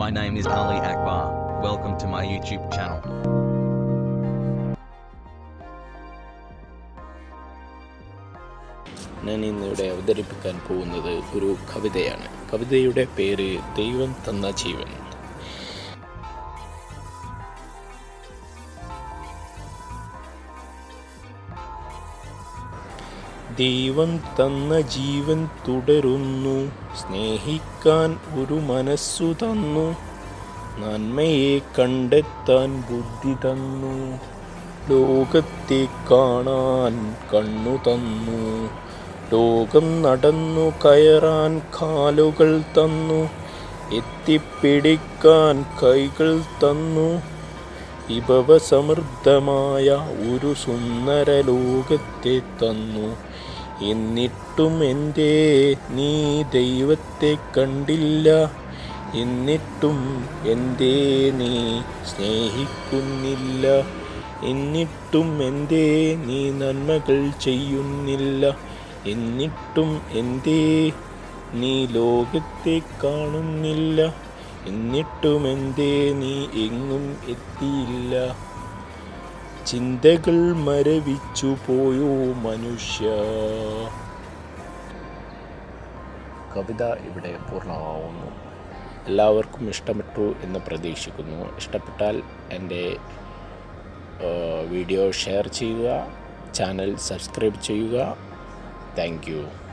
My name is Ali Akbar. Welcome to my YouTube channel. ഞാൻ ഇന്നിവിടെ അവതരിപ്പിക്കാൻ പോകുന്നത് ഒരു കവിതയാണ് കവിതയുടെ പേര് ദൈവം തന്ന ജീവൻ ദൈവം തന്ന ജീവൻ തുടരുന്നു സ്നേഹിക്കാൻ ഒരു മനസ്സു തന്നു നന്മയെ കണ്ടെത്താൻ ബുദ്ധി തന്നു ലോകത്തെ കാണാൻ കണ്ണു തന്നു ലോകം നടന്നു കയറാൻ കാലുകൾ തന്നു എത്തിപ്പിടിക്കാൻ കൈകൾ തന്നു വിഭവസമൃദ്ധമായ ഒരു സുന്ദര ലോകത്തെ തന്നു എന്നിട്ടും എന്തേ നീ ദൈവത്തെ കണ്ടില്ല എന്നിട്ടും എന്തേ നീ സ്നേഹിക്കുന്നില്ല എന്നിട്ടും എന്തേ നീ നന്മകൾ ചെയ്യുന്നില്ല എന്നിട്ടും എന്തേ നീ ലോകത്തെ കാണുന്നില്ല എന്നിട്ടും എന്തേ നീ എങ്ങും എത്തിയില്ല ചിന്തകൾ മരവിച്ചു പോയോ മനുഷ്യ കവിത ഇവിടെ പൂർണ്ണമാവുന്നു എല്ലാവർക്കും ഇഷ്ടപ്പെട്ടു എന്ന് പ്രതീക്ഷിക്കുന്നു ഇഷ്ടപ്പെട്ടാൽ എൻ്റെ വീഡിയോ ഷെയർ ചെയ്യുക ചാനൽ സബ്സ്ക്രൈബ് ചെയ്യുക താങ്ക് യു